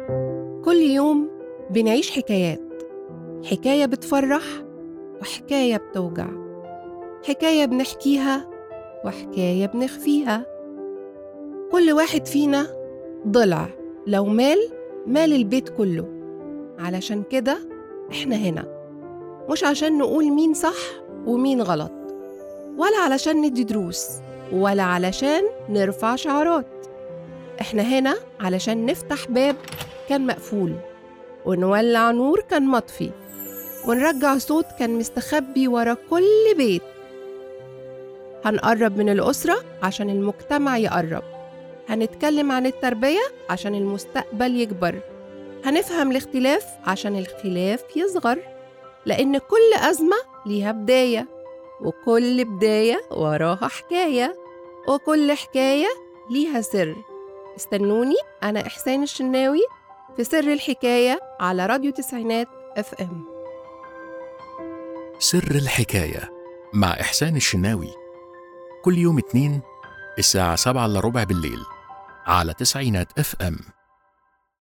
كل يوم بنعيش حكايات حكاية بتفرح وحكاية بتوجع حكاية بنحكيها وحكاية بنخفيها كل واحد فينا ضلع لو مال مال البيت كله علشان كده احنا هنا مش عشان نقول مين صح ومين غلط ولا علشان ندي دروس ولا علشان نرفع شعارات احنا هنا علشان نفتح باب كان مقفول ونولع نور كان مطفي ونرجع صوت كان مستخبي ورا كل بيت هنقرب من الأسرة عشان المجتمع يقرب هنتكلم عن التربية عشان المستقبل يكبر هنفهم الاختلاف عشان الخلاف يصغر لأن كل أزمة ليها بداية وكل بداية وراها حكاية وكل حكاية ليها سر استنوني أنا إحسان الشناوي في سر الحكاية على راديو تسعينات اف ام سر الحكاية مع إحسان الشناوي كل يوم اثنين الساعة سبعة إلا ربع بالليل على تسعينات اف ام